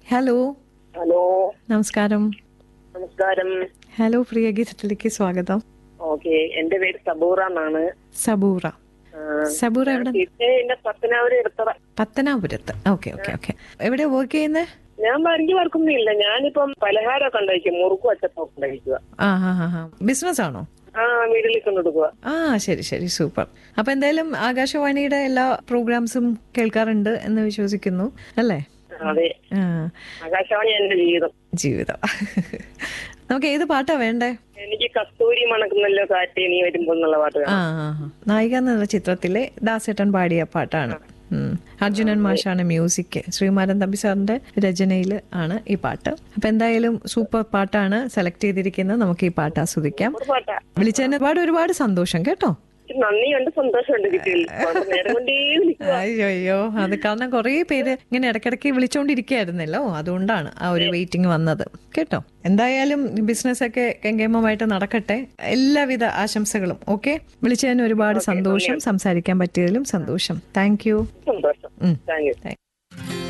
Hello hello നമസ്കാരം നമസ്കാരം hello പ്രിയ ഗീതത്തിലേക്ക് സ്വാഗതം ഓക്കെ എന്റെ പേര് സബൂറ എന്നാണ് സബൂറ ആ, സബൂറ എവിടെ ഇത് എന്റെ പത്തനാപുരം എടുത്തറ പത്തനാപുരത്ത് ഓക്കെ ഓക്കെ ഓക്കെ എവിടെ വർക്ക് ചെയ്യുന്നത് ഞാൻ എനിക്ക് വർക്കൊന്നും ഇല്ല ഞാനിപ്പം പലഹാരമൊക്കെ ഉണ്ടായിരിക്കും മുറുക്കും അച്ചപ്പൊക്കെ ഉണ്ടായിരിക്കുക ആ ഹാ ഹാ ഹാ ബിസിനസ് ആണോ ആ വീട്ടിലേക്ക് കൊണ്ടെടുക്കുക ആ ശരി ശരി സൂപ്പർ അപ്പൊ എന്തായാലും ആകാശവാണിയുടെ എല്ലാ പ്രോഗ്രാംസും കേൾക്കാറുണ്ട് എന്ന് വിശ്വസിക്കുന്നു അല്ലേ അതെ ആ ആകാശവാണി എന്റെ ജീവിതം ജീവിതം നമുക്ക് ഏത് പാട്ടാ വേണ്ടേ എനിക്ക് കസ്തൂരി മണക്കുന്നല്ലോ കാറ്റേ നീ വരുമ്പോ എന്നുള്ള പാട്ട് ആ വേണം ആ, ആ. നായിക എന്നുള്ള ചിത്രത്തിലെ ദാസേട്ടൻ പാടിയ പാട്ടാണ് ഉം. അർജുനൻ മാഷാണ് മ്യൂസിക് ശ്രീമാരൻ തമ്പി സാറിന്റെ രചനയിൽ ആണ് ഈ പാട്ട് അപ്പൊ എന്തായാലും സൂപ്പർ പാട്ടാണ് സെലക്ട് ചെയ്തിരിക്കുന്നത് നമുക്ക് ഈ പാട്ട് ആസ്വദിക്കാം ഒരു പാട്ടാ വിളിച്ചതിന് ഒരുപാട് ഒരുപാട് സന്തോഷം കേട്ടോ എനിക്ക് നന്ദിയുണ്ട് സന്തോഷമുണ്ട് കിട്ടിയതിൽ അതുകൊണ്ട് നേരം കൊണ്ടേ വിളിക്കുക അയ്യോ അയ്യോ അത് കാരണം കുറേ പേര് ഇങ്ങനെ ഇടയ്ക്കിടയ്ക്ക് വിളിച്ചോണ്ടിരിക്കുകയായിരുന്നല്ലോ അതുകൊണ്ടാണ് ആ ഒരു വെയിറ്റിംഗ് വന്നത് കേട്ടോ എന്തായാലും ബിസിനസ് ഒക്കെ കെങ്കേമമായിട്ട് നടക്കട്ടെ എല്ലാവിധ ആശംസകളും ഓക്കെ വിളിച്ചതിന് ഒരുപാട് സന്തോഷം സംസാരിക്കാൻ പറ്റിയതിലും സന്തോഷം താങ്ക് യു സന്തോഷം ഉം. Thank you thank